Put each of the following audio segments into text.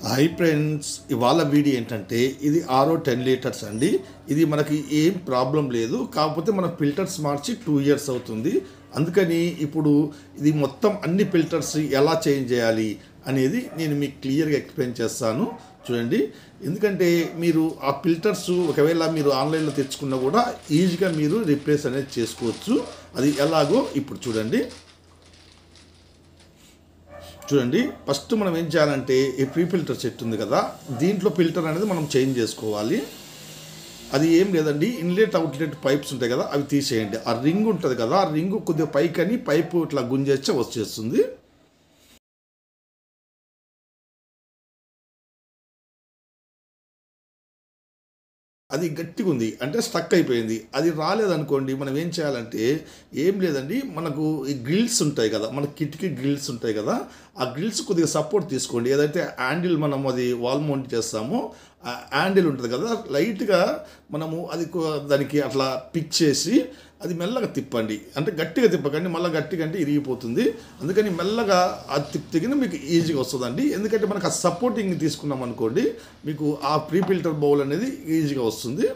hi friends ఇవాళ video ఏంటంటే ఇది ఆరో టెన్ లీటర్స్ అండి ఇది మనకి ఏం ప్రాబ్లం లేదు కాకపోతే మన ఫిల్టర్స్ మార్చి టూ ఇయర్స్ అవుతుంది అందుకని ఇప్పుడు ఇది మొత్తం అన్ని ఫిల్టర్స్ ఎలా చేంజ్ చేయాలి అనేది నేను మీకు క్లియర్గా ఎక్స్ప్లెయిన్ చేస్తాను చూడండి ఎందుకంటే మీరు ఆ ఫిల్టర్స్ ఒకవేళ మీరు ఆన్లైన్లో తెచ్చుకున్నా కూడా ఈజీగా మీరు రిప్లేస్ అనేది చేసుకోవచ్చు అది ఎలాగో ఇప్పుడు చూడండి చూడండి ఫస్ట్ మనం ఏం చేయాలంటే ఈ ప్రీ ఫిల్టర్ సెట్ ఉంది కదా దీంట్లో ఫిల్టర్ అనేది మనం చేంజ్ చేసుకోవాలి అది ఏం లేదండి ఇన్లెట్ అవుట్లెట్ పైప్స్ ఉంటాయి కదా అవి తీసేయండి ఆ రింగ్ ఉంటుంది కదా ఆ రింగ్ కొద్దిగా పైకని పైపు ఇట్లా గుంజేస్తే వచ్చేస్తుంది అది గట్టిగా ఉంది అంటే స్టక్ అయిపోయింది అది రాలేదనుకోండి మనం ఏం చేయాలంటే ఏం లేదండి మనకు ఈ గ్రిల్స్ ఉంటాయి కదా మన కిటికీ గ్రిల్స్ ఉంటాయి కదా ఆ గ్రిల్స్ కొద్దిగా సపోర్ట్ తీసుకోండి ఏదైతే హ్యాండిల్ మనం అది వాల్ మౌంట్ చేస్తామో ఆ హ్యాండిల్ ఉంటుంది కదా లైట్గా మనము అది కొ- దానికి అట్లా పిక్ చేసి అది మెల్లగా తిప్పండి అంటే గట్టిగా తిప్పకండి మళ్ళీ గట్టిగా అంటే ఇరిగిపోతుంది అందుకని మెల్లగా అది తిప్పిన మీకు ఈజీగా వస్తుందండి ఎందుకంటే మనకు ఆ సపోర్టింగ్ తీసుకున్నాం అనుకోండి మీకు ఆ ప్రీ ఫిల్టర్ బౌల్ అనేది ఈజీగా వస్తుంది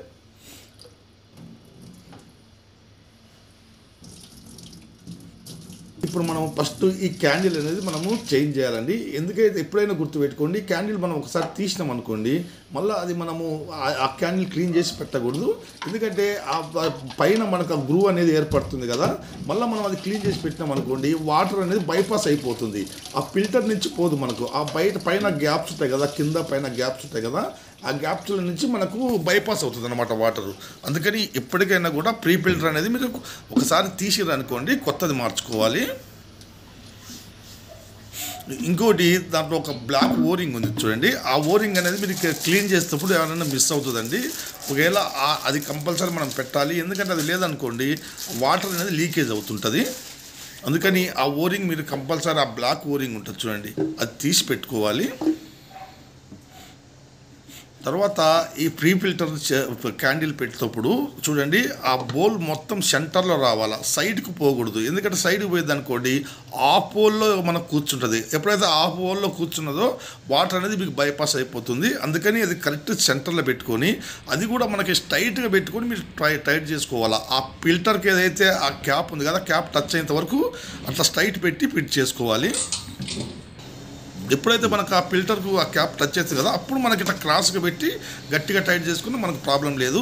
ఇప్పుడు మనం ఫస్ట్ ఈ క్యాండిల్ అనేది మనము చేంజ్ చేయాలండి ఎందుకైతే ఎప్పుడైనా గుర్తుపెట్టుకోండి క్యాండిల్ మనం ఒకసారి తీసినాం అనుకోండి మళ్ళీ అది మనము ఆ- ఆ క్యాండిల్ క్లీన్ చేసి పెట్టకూడదు ఎందుకంటే ఆ ప- పైన మనకు ఆ గ్రూ అనేది ఏర్పడుతుంది కదా మళ్ళీ మనం అది క్లీన్ చేసి పెట్టినాం అనుకోండి వాటర్ అనేది బైపాస్ అయిపోతుంది ఆ ఫిల్టర్ నుంచి పోదు మనకు ఆ బయట పైన గ్యాప్స్ ఉంటాయి కదా కింద పైన గ్యాప్స్ ఉంటాయి కదా ఆ గ్యాప్స్ల నుంచి మనకు బైపాస్ అవుతుంది అనమాట వాటర్ అందుకని ఎప్పటికైనా కూడా ప్రీ ఫిల్టర్ అనేది మీరు ఒకసారి తీసిరనుకోండి కొత్తది మార్చుకోవాలి ఇంకోటి దాంట్లో ఒక బ్లాక్ ఓరింగ్ ఉంది చూడండి ఆ ఓరింగ్ అనేది మీరు క్లీన్ చేసేటప్పుడు ఏమైనా మిస్ అవుతుందండి ఒకవేళ ఆ- అది కంపల్సరీ మనం పెట్టాలి ఎందుకంటే అది లేదనుకోండి వాటర్ అనేది లీకేజ్ అవుతుంటుంది అందుకని ఆ ఓరింగ్ మీరు కంపల్సరీ ఆ బ్లాక్ ఓరింగ్ ఉంటుంది చూడండి అది తీసి పెట్టుకోవాలి తర్వాత ఈ ప్రీ ఫిల్టర్ చే- క్యాండిల్ పెట్టేటప్పుడు చూడండి ఆ బౌల్ మొత్తం సెంటర్లో రావాలా సైడ్కి పోకూడదు ఎందుకంటే సైడ్కి పోయేది అనుకోండి ఆ పోల్లో మనకు కూర్చుంటుంది ఎప్పుడైతే ఆ పోల్లో కూర్చున్నదో వాటర్ అనేది మీకు బైపాస్ అయిపోతుంది అందుకని అది కరెక్ట్ సెంటర్లో పెట్టుకొని అది కూడా మనకి స్ట్రైట్గా పెట్టుకొని మీరు ట్రై టైట్ చేసుకోవాలా ఆ ఫిల్టర్కి ఏదైతే ఆ క్యాప్ ఉంది కదా క్యాప్ టచ్ అయ్యేంత వరకు అట్లా స్ట్రైట్ పెట్టి ఫిట్ చేసుకోవాలి ఎప్పుడైతే మనకు ఆ ఫిల్టర్కు ఆ క్యాప్ టచ్ చేస్తుంది కదా అప్పుడు మనకి ఇట్లా క్రాస్గా పెట్టి గట్టిగా టైట్ చేసుకుని మనకు ప్రాబ్లం లేదు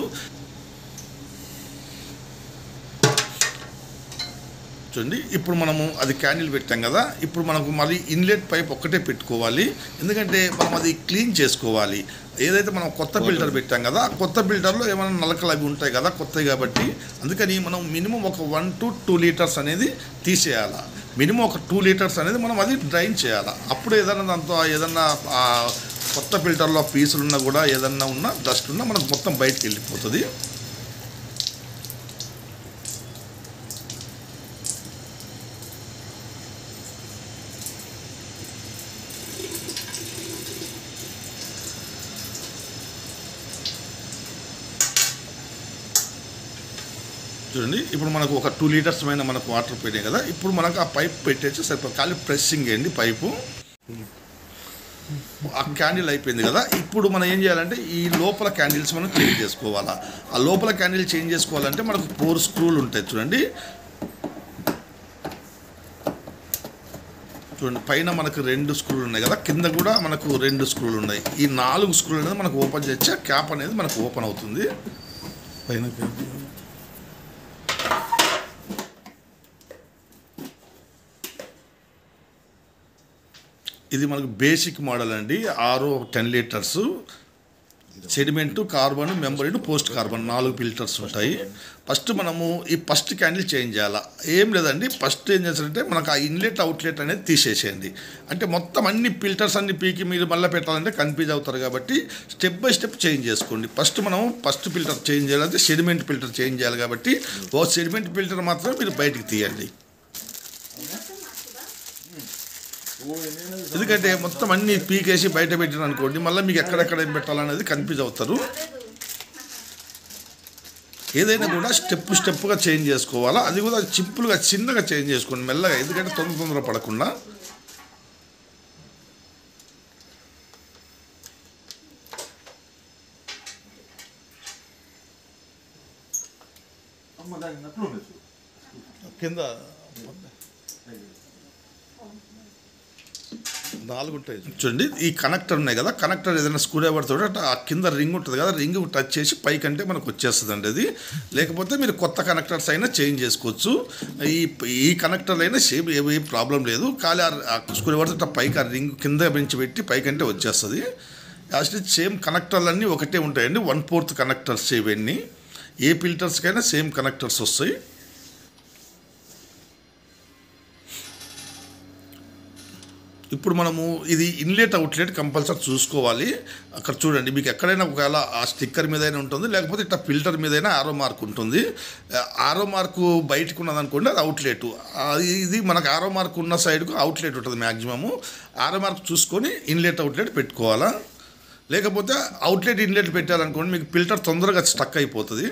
చూడండి ఇప్పుడు మనము అది క్యాండిల్ పెట్టాం కదా ఇప్పుడు మనకు మళ్ళీ ఇన్లెట్ పైప్ ఒక్కటే పెట్టుకోవాలి ఎందుకంటే మనం అది క్లీన్ చేసుకోవాలి ఏదైతే మనం కొత్త ఫిల్టర్ పెట్టాం కదా ఆ కొత్త ఫిల్టర్లో ఏమైనా నలకలు అవి ఉంటాయి కదా కొత్తవి కాబట్టి అందుకని మనం మినిమం ఒక వన్ టు టూ లీటర్స్ అనేది తీసేయాలి మినిమం ఒక టూ లీటర్స్ అనేది మనం అది డ్రైన్ చేయాలి అప్పుడు ఏదైనా దాంతో ఏదన్నా ఆ కొత్త ఫిల్టర్లో పీసులు ఉన్నా కూడా ఏదన్నా ఉన్నా డస్ట్ ఉన్నా మనకు మొత్తం బయటికి వెళ్ళిపోతుంది చూడండి ఇప్పుడు మనకు ఒక టూ లీటర్స్ పైన మనకు వాటర్ పోయినాయి కదా ఇప్పుడు మనకు ఆ పైప్ పెట్టేసి సరిపోతుంది ఖాళీ ప్రెస్సింగ్ చేయండి పైపు ఆ క్యాండిల్ అయిపోయింది కదా ఇప్పుడు మనం ఏం చేయాలంటే ఈ లోపల క్యాండిల్స్ మనం చేంజ్ చేసుకోవాలా ఆ లోపల క్యాండిల్ చేంజ్ చేసుకోవాలంటే మనకు ఫోర్ స్క్రూలు ఉంటాయి చూడండి చూడండి పైన మనకు రెండు స్క్రూలు ఉన్నాయి కదా కింద కూడా మనకు రెండు స్క్రూలు ఉన్నాయి ఈ నాలుగు స్క్రూలు అనేది మనకు ఓపెన్ చేస్తే క్యాప్ అనేది మనకు ఓపెన్ అవుతుంది పైన క్యాప్ ఇది మనకు బేసిక్ మోడల్ అండి RO ten litres sediment carbon membrane post carbon నాలుగు ఫిల్టర్స్ ఉంటాయి ఫస్ట్ మనము ఈ ఫస్ట్ క్యాండిల్ చేంజ్ చేయాలా ఏం లేదండి ఫస్ట్ ఏం చేస్తారంటే మనకు ఆ ఇన్లెట్ అవుట్లెట్ అనేది తీసేసేయండి అంటే మొత్తం అన్ని ఫిల్టర్స్ అన్ని పీకి మీరు మళ్ళీ పెట్టాలంటే కన్ఫ్యూజ్ అవుతారు కాబట్టి స్టెప్ బై స్టెప్ చేంజ్ చేసుకోండి ఫస్ట్ మనం ఫస్ట్ ఫిల్టర్ చేంజ్ చేయాలంటే సెడిమెంట్ ఫిల్టర్ చేంజ్ చేయాలి కాబట్టి ఓ సెడిమెంట్ ఫిల్టర్ మాత్రమే మీరు బయటికి తీయండి ఎందుకంటే మొత్తం అన్ని పీకేసి బయట పెట్టిన అనుకోండి మళ్ళీ మీకు ఎక్కడెక్కడ ఏం పెట్టాలనేది కన్ఫ్యూజ్ అవుతారు ఏదైనా కూడా స్టెప్ స్టెప్గా చేంజ్ చేసుకోవాలా అది కూడా సింపుల్గా చిన్నగా చేంజ్ చేసుకోండి మెల్లగా ఎందుకంటే తొందర తొందర పడకుండా もう大丈夫プロです కింద నాలుగు ఉంటాయి చూడండి ఈ కనెక్టర్ ఉన్నాయి కదా కనెక్టర్ ఏదైనా స్క్రూ డ్రైవర్ తోటి అట్లా ఆ కింద రింగ్ ఉంటుంది కదా రింగ్ టచ్ చేసి పైకి అంటే మనకు వచ్చేస్తుంది అండి అది లేకపోతే మీరు కొత్త కనెక్టర్స్ అయినా చేంజ్ చేసుకోవచ్చు ఈ ఈ కనెక్టర్లు అయినా సేమ్ ఏమి ప్రాబ్లం లేదు ఖాళీ ఆ స్క్రూ డ్రైవర్ తోటి పైకి ఆ రింగ్ కింద పెంచి పెట్టి పైకి అంటే వచ్చేస్తుంది యాక్చువల్లీ సేమ్ కనెక్టర్లు అన్నీ ఒకటే ఉంటాయండి వన్ ఫోర్త్ కనెక్టర్స్ ఇవన్నీ ఏ ఫిల్టర్స్కైనా సేమ్ కనెక్టర్స్ వస్తాయి ఇప్పుడు మనము ఇది ఇన్లెట్ అవుట్లెట్ కంపల్సరీ చూసుకోవాలి అక్కడ చూడండి మీకు ఎక్కడైనా ఒకవేళ ఆ స్టిక్కర్ మీదైనా ఉంటుంది లేకపోతే ఇట్లా ఫిల్టర్ మీదైనా ఆరో మార్క్ ఉంటుంది ఆరో మార్కు బయటకు ఉన్నదనుకోండి అది అవుట్లెట్ అది ఇది మనకు ఆరో మార్క్ ఉన్న సైడ్కు అవుట్లెట్ ఉంటుంది మ్యాక్సిమము ఆరో మార్క్ చూసుకొని ఇన్లెట్ అవుట్లెట్ పెట్టుకోవాలా లేకపోతే అవుట్లెట్ ఇన్లెట్ పెట్టారనుకోండి మీకు ఫిల్టర్ తొందరగా స్టక్ అయిపోతుంది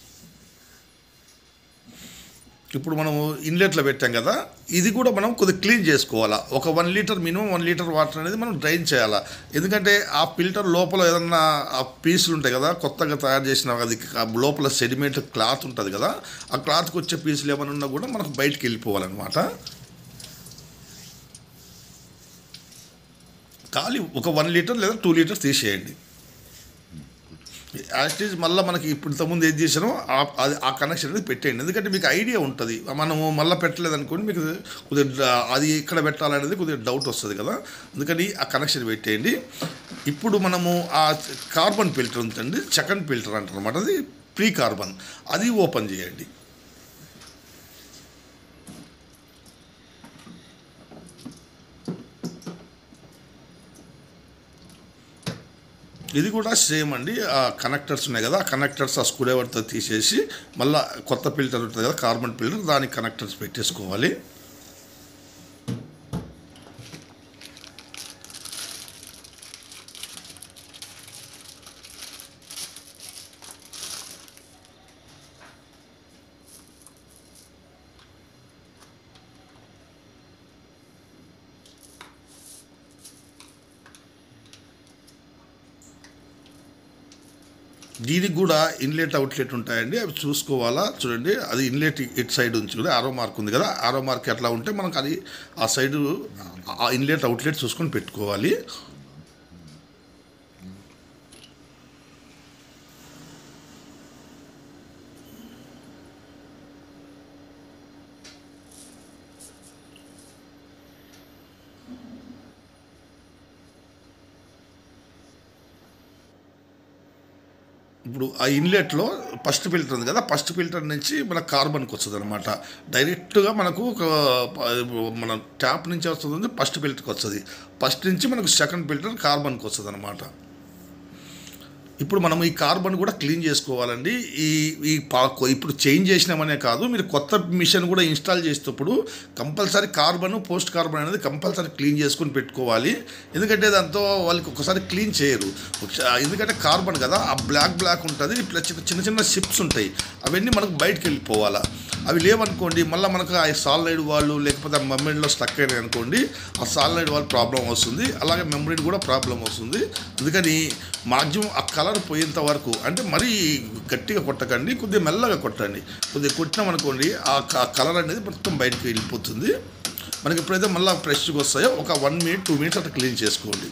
ఇప్పుడు మనము ఇన్లెట్లో పెట్టాం కదా ఇది కూడా మనం కొద్దిగా క్లీన్ చేసుకోవాలా ఒక one litre minimum one litre water అనేది మనం డ్రైన్ చేయాలా ఎందుకంటే ఆ ఫిల్టర్ లోపల ఏదన్నా ఆ పీసులు ఉంటాయి కదా కొత్తగా తయారు చేసిన అది ఆ లోపల సెడిమెంట్ క్లాత్ ఉంటుంది కదా ఆ క్లాత్కి వచ్చే పీసులు ఏమైనా ఉన్నా కూడా మనకు బయటికి వెళ్ళిపోవాలన్నమాట ఖాళీ ఒక వన్ లీటర్ లేదా టూ లీటర్స్ తీసేయండి యాక్చువల్ మళ్ళీ మనకి ఇప్పుడు ఇంతకుముందు ఏం చేసానో ఆ- అది ఆ కనెక్షన్ అనేది పెట్టేయండి ఎందుకంటే మీకు ఐడియా ఉంటుంది మనము మళ్ళీ పెట్టలేదు అనుకోండి మీకు కొద్దిగా అది ఎక్కడ పెట్టాలనేది కొద్దిగా డౌట్ వస్తుంది కదా అందుకని ఆ కనెక్షన్ పెట్టేయండి ఇప్పుడు మనము ఆ కార్బన్ ఫిల్టర్ ఉందండి సెకండ్ ఫిల్టర్ అంటారు అనమాట అది ప్రీ కార్బన్ అది ఓపెన్ చేయండి ఇది కూడా సేమ్ అండి ఆ కనెక్టర్స్ ఉన్నాయి కదా ఆ కనెక్టర్స్ ఆ స్క్రూ డ్రైవర్తో తీసేసి మళ్ళీ కొత్త ఫిల్టర్ ఉంటుంది కదా కార్బన్ ఫిల్టర్ దానికి కనెక్టర్స్ పెట్టేసుకోవాలి దీనికి కూడా ఇన్లెట్ అవుట్లెట్ ఉంటాయండి అవి చూసుకోవాలా చూడండి అది ఇన్లెట్ ఇట్ సైడ్ ఉంచి కూడా ఆరో మార్క్ ఉంది కదా ఆరో మార్క్ ఎట్లా ఉంటే మనకు అది ఆ సైడు ఆ ఇన్లెట్ అవుట్లెట్ చూసుకొని పెట్టుకోవాలి ఇప్పుడు ఆ ఇన్లెట్లో ఫస్ట్ ఫిల్టర్ ఉంది కదా ఫస్ట్ ఫిల్టర్ నుంచి మన కార్బన్కి వస్తుంది అనమాట డైరెక్ట్గా మనకు ఒక మన ట్యాప్ నుంచి వస్తుంది ఫస్ట్ ఫిల్టర్కి వస్తుంది ఫస్ట్ నుంచి మనకు సెకండ్ ఫిల్టర్ కార్బన్కి వస్తుంది అనమాట ఇప్పుడు మనం ఈ కార్బన్ కూడా క్లీన్ చేసుకోవాలండి ఈ ఈ పా ఇప్పుడు చేంజ్ చేసినామనే కాదు మీరు కొత్త మిషన్ కూడా ఇన్స్టాల్ చేసేటప్పుడు కంపల్సరీ కార్బన్ పోస్ట్ కార్బన్ అనేది కంపల్సరీ క్లీన్ చేసుకొని పెట్టుకోవాలి ఎందుకంటే దాంతో వాళ్ళకి ఒకసారి క్లీన్ చేయరు ఒకసా- ఎందుకంటే కార్బన్ కదా ఆ బ్లాక్ బ్లాక్ ఉంటుంది ఇట్లా చిన్న చిన్న చిన్న షిప్స్ ఉంటాయి అవన్నీ మనకు బయటకు వెళ్ళిపోవాలా అవి లేవనుకోండి మళ్ళీ మనకు ఆ సాలిడ్ వాళ్ళు లేకపోతే ఆ మెమరీలో స్టక్ అయినాయి అనుకోండి ఆ సాలిడ్ వాళ్ళు ప్రాబ్లం వస్తుంది అలాగే మెమరీ కూడా ప్రాబ్లం వస్తుంది అందుకని మాక్సిమం ఆ కలర్ పోయేంత వరకు అంటే మరీ గట్టిగా కొట్టకండి కొద్దిగా మెల్లగా కొట్టండి కొద్దిగా కొట్టినాం అనుకోండి ఆ కలర్ అనేది మొత్తం బయటకు వెళ్ళిపోతుంది మనకి ఎప్పుడైతే మళ్ళీ ఫ్రెష్గా వస్తాయో ఒక వన్ మినిట్ టూ మినిట్స్ అట్లా క్లీన్ చేసుకోండి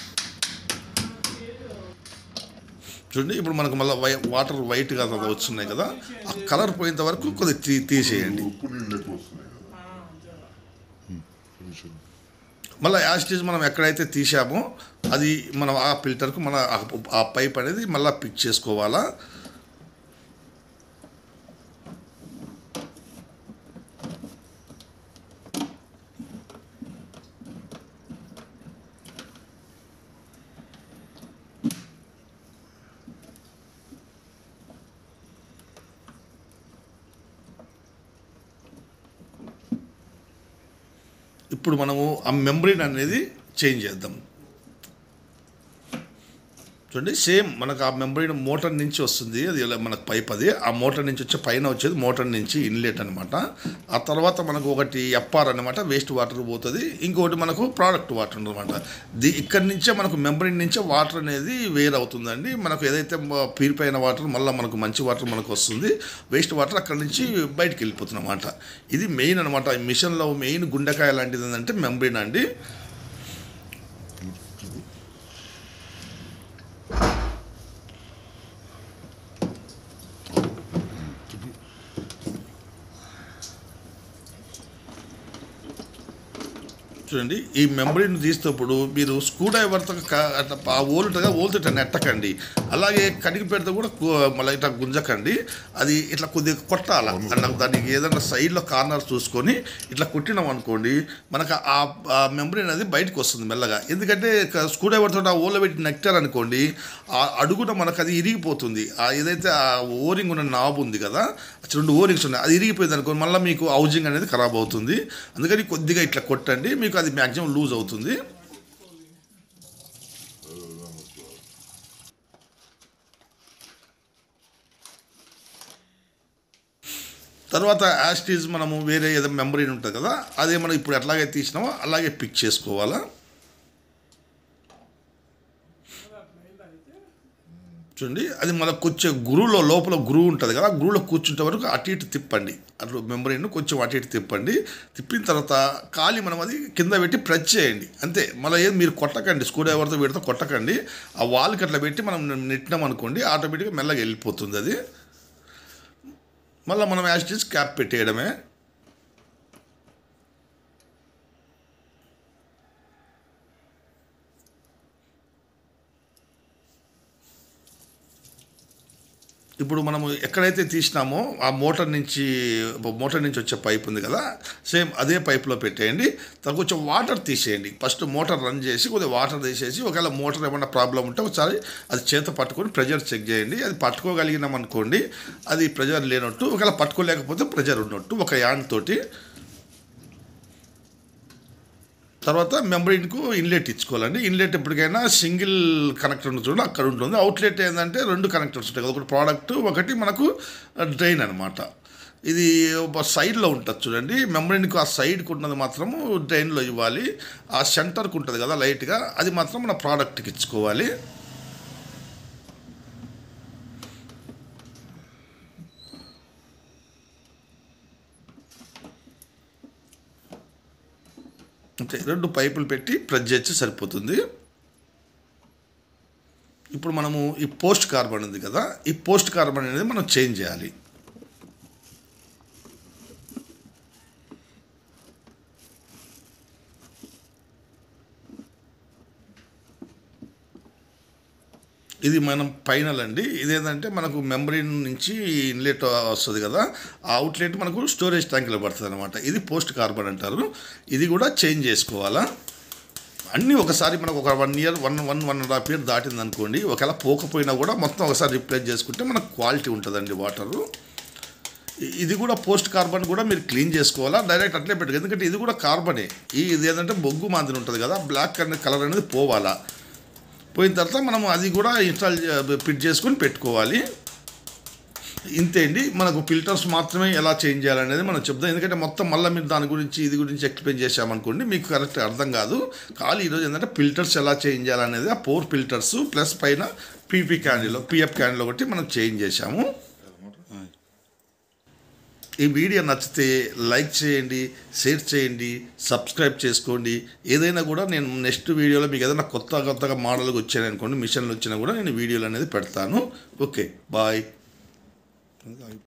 చూడండి ఇప్పుడు మనకు మళ్ళీ వై వాటర్ వైట్గా అలా వస్తున్నాయి కదా ఆ కలర్ పోయేంత వరకు కొద్దిగా తీ తీసేయండి ఉప్పు నీళ్ళు ఎక్కువ వస్తున్నాయి కదా కొంచెం మళ్ళీ యాస్టేజ్ మనం ఎక్కడైతే తీసామో అది మనం ఆ ఫిల్టర్కు మన ఆ- ఆ పైప్ అనేది మళ్ళీ పిక్ చేసుకోవాలా ఇప్పుడు మనము ఆ మెంబ్రెయిన్ అనేది చేంజ్ చేద్దాం చూడండి సేమ్ మనకు ఆ మెంబ్రెయిన్ మోటార్ నుంచి వస్తుంది అది ఇలా మనకు పైప్ అది ఆ మోటార్ నుంచి వచ్చే పైన వచ్చేది మోటార్ నుంచి ఇన్లెట్ అనమాట ఆ తర్వాత మనకు ఒకటి ఎఫ్ఆర్ అనమాట వేస్ట్ వాటర్ పోతుంది ఇంకొకటి మనకు ప్రోడక్ట్ వాటర్ అనమాట ది ఇక్కడి నుంచే మనకు మెంబ్రెయిన్ నుంచే వాటర్ అనేది వేరు అవుతుందండి మనకు ఏదైతే ప్యూరిఫై అయిన వాటర్ మళ్ళీ మనకు మంచి వాటర్ మనకు వస్తుంది వేస్ట్ వాటర్ అక్కడి నుంచి బయటికి వెళ్ళిపోతుంది అనమాట ఇది మెయిన్ అనమాట ఈ మిషన్లో మెయిన్ గుండెకాయ లాంటిది ఏంటంటే మెంబ్రెయిన్ అండి చూడండి ఈ మెమరీని తీసేటప్పుడు మీరు స్క్రూ డ్రైవర్తో క- అట్లా ఆ ఓలుటగా ఓలుతుంట నెట్టకండి అలాగే కడిగి పెడితే కూడా కు- మళ్ళీ ఇట్లా గుంజకండి అది ఇట్లా కొద్దిగా కొట్టాల అన్న దానికి ఏదైనా సైడ్లో కార్నర్ చూసుకొని ఇట్లా కొట్టినాం అనుకోండి మనకు ఆ ఆ మెమరీ అనేది బయటకు వస్తుంది మెల్లగా ఎందుకంటే క- స్క్రూ డ్రైవర్తో ఆ ఓలో పెట్టి నెక్టారనుకోండి ఆ అడుగున మనకు అది ఇరిగిపోతుంది ఆ ఏదైతే ఆ ఓరింగ్ ఉన్న నాబ్ ఉంది కదా రెండు ఓరింగ్స్ ఉన్నాయి అది ఇరిగిపోయింది అనుకో మళ్ళీ మీకు హౌజింగ్ అనేది ఖరాబ్ అవుతుంది అందుకని కొద్దిగా ఇట్లా కొట్టండి మీకు అది మ్యాక్సిమం లూజ్ అవుతుంది తర్వాత యాస్టీజ్ మనము వేరే ఏదో మెమరీ ఉంటుంది కదా అదే మనం ఇప్పుడు ఎట్లాగే తీసినామో అలాగే పిక్ చేసుకోవాలా చూడండి అది మనకు కొంచెం గురువులో లోపల గురువు ఉంటుంది కదా గురువులో కూర్చుంటే వరకు అటు ఇటు తిప్పండి అట్లా మెమరీను కొంచెం అటు ఇటు తిప్పండి తిప్పిన తర్వాత ఖాళీ మనం అది కింద పెట్టి ప్రెస్ చేయండి అంతే మళ్ళీ ఏది మీరు కొట్టకండి స్క్రూ డ్రైవర్తో పెడితే కొట్టకండి ఆ వాల్కి అట్లా పెట్టి మనం నెట్టినాం అనుకోండి ఆటోమేటిక్గా మెల్లగా వెళ్ళిపోతుంది అది మళ్ళీ మనం యాస్టీస్ క్యాప్ పెట్టేయడమే ఇప్పుడు మనము ఎక్కడైతే తీసినామో ఆ మోటార్ నుంచి మోటార్ నుంచి వచ్చే పైప్ ఉంది కదా సేమ్ అదే పైప్లో పెట్టేయండి తర్వాత కొంచెం వాటర్ తీసేయండి ఫస్ట్ మోటార్ రన్ చేసి కొద్దిగా వాటర్ తీసేసి ఒకవేళ మోటార్ ఏమైనా ప్రాబ్లం ఉంటే ఒకసారి అది చేత పట్టుకొని ప్రెజర్ చెక్ చేయండి అది పట్టుకోగలిగినాం అనుకోండి అది ప్రెజర్ లేనట్టు ఒకవేళ పట్టుకోలేకపోతే ప్రెజర్ ఉన్నట్టు ఒక యాన్ తోటి తర్వాత మెమరీన్కు ఇన్లెట్ ఇచ్చుకోవాలండి ఇన్లెట్ ఎప్పటికైనా సింగిల్ కనెక్టర్ ఉంటుంది చూడండి అక్కడ ఉంటుంది అవుట్లెట్ ఏంటంటే రెండు కనెక్టర్స్ ఉంటాయి కదా ఒకటి ప్రోడక్ట్ ఒకటి మనకు డ్రైన్ అనమాట ఇది ఒక సైడ్లో ఉంటుంది చూడండి మెమరీన్కు ఆ సైడ్కి ఉన్నది మాత్రము డ్రైన్లో ఇవ్వాలి ఆ సెంటర్కి ఉంటుంది కదా లైట్గా అది మాత్రం మన ప్రోడక్ట్కి ఇచ్చుకోవాలి అంతే రెండు పైపులు పెట్టి ప్రెస్ చేస్తే సరిపోతుంది ఇప్పుడు మనము ఈ పోస్ట్ కార్బన్ ఉంది కదా ఈ పోస్ట్ కార్బన్ అనేది మనం చేంజ్ చేయాలి ఇది మనం ఫైనల్ అండి ఇదేంటంటే మనకు మెమరీ నుంచి ఇన్లెట్ వస్తుంది కదా ఆ అవుట్లెట్ మనకు స్టోరేజ్ ట్యాంక్లో పడుతుంది అనమాట ఇది పోస్ట్ కార్బన్ అంటారు ఇది కూడా చేంజ్ చేసుకోవాలా అన్నీ ఒకసారి మనకు ఒక one year one one one and half year దాటింది అనుకోండి ఒకవేళ పోకపోయినా కూడా మొత్తం ఒకసారి రిప్లేస్ చేసుకుంటే మనకు క్వాలిటీ ఉంటుందండి వాటరు ఇ- ఇది కూడా పోస్ట్ కార్బన్ కూడా మీరు క్లీన్ చేసుకోవాలా డైరెక్ట్ అట్లే పెట్టదు ఎందుకంటే ఇది కూడా కార్బనే ఈ ఇది ఏంటంటే బొగ్గు మాదిరి ఉంటుంది కదా బ్లాక్ అనే కలర్ అనేది పోవాలా పోయిన తర్వాత మనం అది కూడా ఇన్స్టాల్ ఫిట్ చేసుకొని పెట్టుకోవాలి ఇంతే అండి మనకు ఫిల్టర్స్ మాత్రమే ఎలా చేంజ్ చేయాలనేది మనం చెప్దాం ఎందుకంటే మొత్తం మళ్ళీ మీరు దాని గురించి ఇది గురించి ఎక్స్ప్లెయిన్ చేసామనుకోండి మీకు కరెక్ట్ అర్థం కాదు ఖాళీ ఈరోజు ఏంటంటే ఫిల్టర్స్ ఎలా చేంజ్ చేయాలనేది ఆ ఫోర్ ఫిల్టర్స్ ప్లస్ పైన పీపీ క్యాండిల్లో పిఎఫ్ క్యాండిల్ ఒకటి మనం చేంజ్ చేసాము ఈ వీడియో నచ్చితే లైక్ చేయండి షేర్ చేయండి సబ్స్క్రైబ్ చేసుకోండి ఏదైనా కూడా నేను నెక్స్ట్ వీడియోలో మీకు ఏదైనా కొత్త కొత్తగా మోడల్గా వచ్చాను అనుకోండి మిషన్లు వచ్చినా కూడా నేను వీడియోలు అనేది పెడతాను ఓకే బాయ్